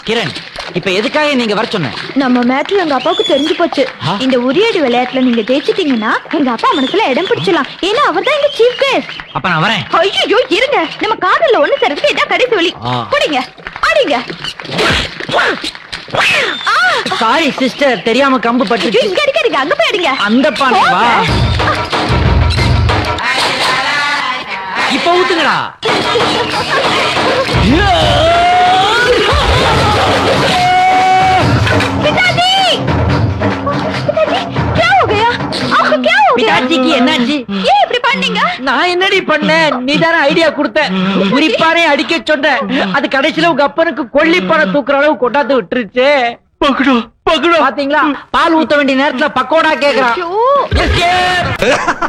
கிரண் இப்ப எதுக்காக நீங்க வர சொன்ன நம்ம மேட்ரு எங்க அப்பாவுக்கு தெரிஞ்சு போச்சு ஆ? இந்த உரியடி விளையாட்டுல நீங்க ஜெயிச்சிட்டீங்கன்னா எங்க அப்பா மனசுல இடம் பிடிச்சலாம் ஏன்னா அவர் தான் எங்க சீஃப் கெஸ்ட் அப்ப நான் வரேன் ஐயோ இருங்க நம்ம காதல்ல ஒண்ணு சேர்றதுக்கு இதான் கடைசி வழி ஆ. குடிங்க ஆடிங்க சாரி சிஸ்டர் தெரியாம கம்பு ஐயோ, பட்டு இங்க அடிக்காதீங்க அங்க போய் அடிங்க அந்த பானை வா போங்க. இப்ப ஊத்துங்கடா पिताजी पिताजी क्या हो गया आपको क्या हो गया பிதாஜிக்கு என்னாச்சு ஏன் இப்படி பண்ணீங்க நான் என்னடி பண்ணேன் நீ தானே ஐடியா கொடுத்த குறிப்பானே அடிக்க சொன்ன அது கடைசியில உங்க அப்பனுக்கு கொல்லிப்பானை தூக்குற அளவு கொண்டாந்து விட்டுருச்சு பக்கடா பக்கடா பாத்தீங்களா பால் ஊத்த வேண்டிய நேரத்துல பக்கோடா கேக்குறான் ஐயோ. Escape!